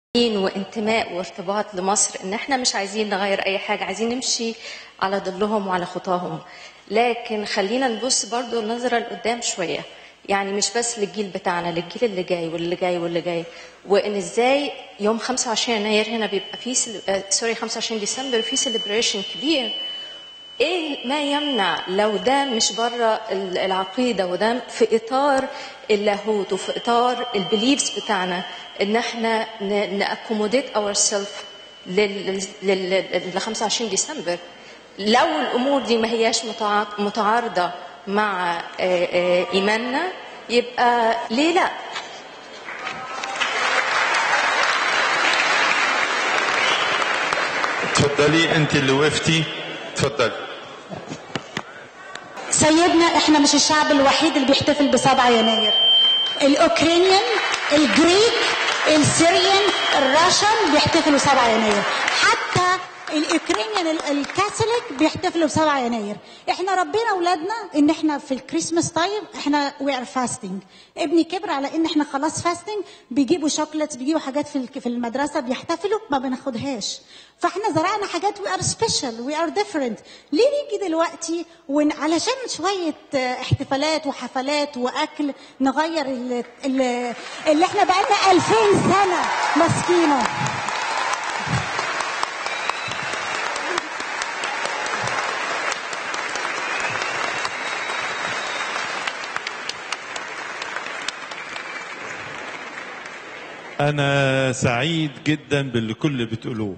وانتماء وارتباط لمصر ان احنا مش عايزين نغير اي حاجه عايزين نمشي على ظلهم وعلى خطاهم لكن خلينا نبص برضو النظره لقدام شويه يعني مش بس للجيل بتاعنا للجيل اللي جاي واللي جاي واللي جاي وان ازاي يوم 25 يناير هنا بيبقى في سل... آه سوري 25 ديسمبر في سيلبريشن كبير ايه ما يمنع لو ده مش بره العقيده وده في اطار اللاهوت وفي اطار البيليفز بتاعنا ان احنا ناكوموديت اور سيلف لل 25 ديسمبر لو الامور دي ما هياش متعارضه مع ايماننا يبقى ليه لا اتفضلي انت اللي وقفتي اتفضلي سيدنا احنا مش الشعب الوحيد اللي بيحتفل ب 7 يناير الاوكرانيان الجريك السوريان الراشن بيحتفلوا 7 يناير حتى الاوكرانيان الكاثوليك بيحتفلوا ب 7 يناير احنا ربينا اولادنا ان احنا في الكريسماس تايم احنا وي ار فاستنج ابني كبر على ان احنا خلاص فاستنج بيجيبوا شوكليتس بيجيبوا حاجات في في المدرسه بيحتفلوا ما بناخدهاش فاحنا زرعنا حاجات وي ار سبيشال وي ار ديفرنت ليه نيجي دلوقتي ون... علشان شويه احتفالات وحفلات واكل نغير اللي, اللي, اللي احنا بقالنا 2000 سنه ماسكينه أنا سعيد جدا باللي كل بتقولوه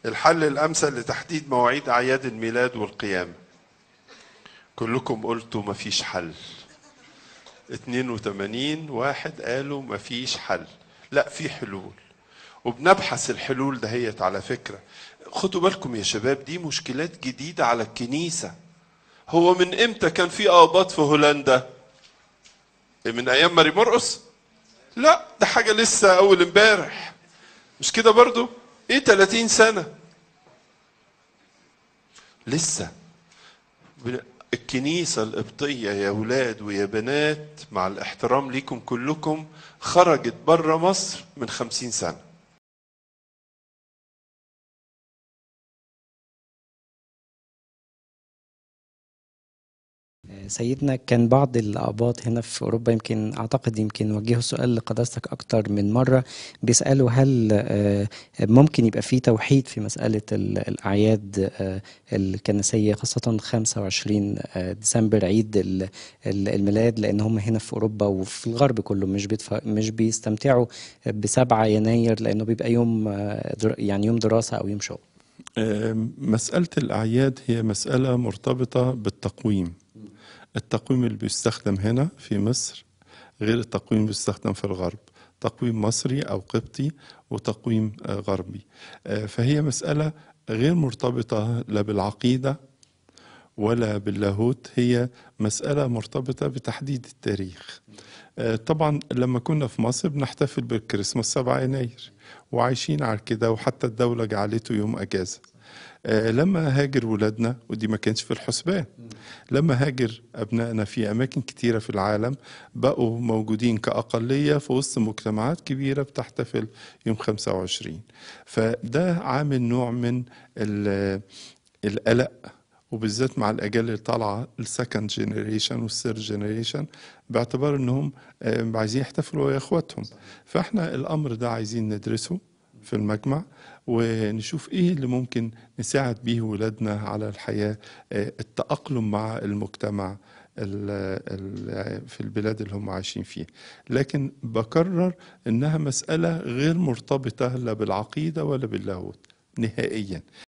الحل الامثل لتحديد مواعيد اعياد الميلاد والقيامه كلكم قلتوا مفيش حل 82 واحد قالوا مفيش حل لا في حلول وبنبحث الحلول دهيت على فكرة خدوا بالكم يا شباب دي مشكلات جديدة على الكنيسة هو من امتى كان في آباط في هولندا من ايام ماري مرقس لا ده حاجة لسه اول امبارح مش كده برضو ايه 30 سنة لسه بن- الكنيسة القبطية يا ولاد ويا بنات مع الاحترام ليكم كلكم خرجت بره مصر من خمسين سنة سيدنا كان بعض الآباط هنا في أوروبا يمكن أعتقد يمكن وجهوا سؤال لقداستك أكتر من مرة بيسألوا هل آه، ممكن يبقى في توحيد في مسألة ال- الأعياد آه، الكنسية خاصة 25 آه، ديسمبر عيد ال- ال- الميلاد لأن هم هنا في أوروبا وفي الغرب كله مش بيتف... مش بيستمتعوا بسبعة يناير لأنه بيبقى يوم آه، در... يعني يوم دراسة أو يوم شغل آم، مسألة الأعياد هي مسألة مرتبطة بالتقويم التقويم اللي بيستخدم هنا في مصر غير التقويم اللي بيستخدم في الغرب تقويم مصري أو قبطي وتقويم آه، غربي آه، فهي مسألة غير مرتبطة لا بالعقيدة ولا باللاهوت هي مسألة مرتبطة بتحديد التاريخ آه، طبعا لما كنا في مصر بنحتفل بالكريسماس 7 يناير وعايشين على كده وحتى الدولة جعلته يوم أجازة آه، لما هاجر ولادنا ودي ما كانش في الحسبان لما هاجر أبنائنا في أماكن كتيرة في العالم بقوا موجودين كأقلية في وسط مجتمعات كبيرة بتحتفل يوم 25 فده عامل نوع من ال- القلق وبالذات مع الاجيال اللي طالعه السكند جينيريشن والثيرد جينيريشن باعتبار انهم آه، عايزين يحتفلوا ويا اخواتهم فاحنا الامر ده عايزين ندرسه في المجمع ونشوف ايه اللي ممكن نساعد بيه ولادنا على الحياه آه، التاقلم مع المجتمع ال- ال- في البلاد اللي هم عايشين فيها لكن بكرر انها مساله غير مرتبطه لا بالعقيده ولا باللاهوت نهائيا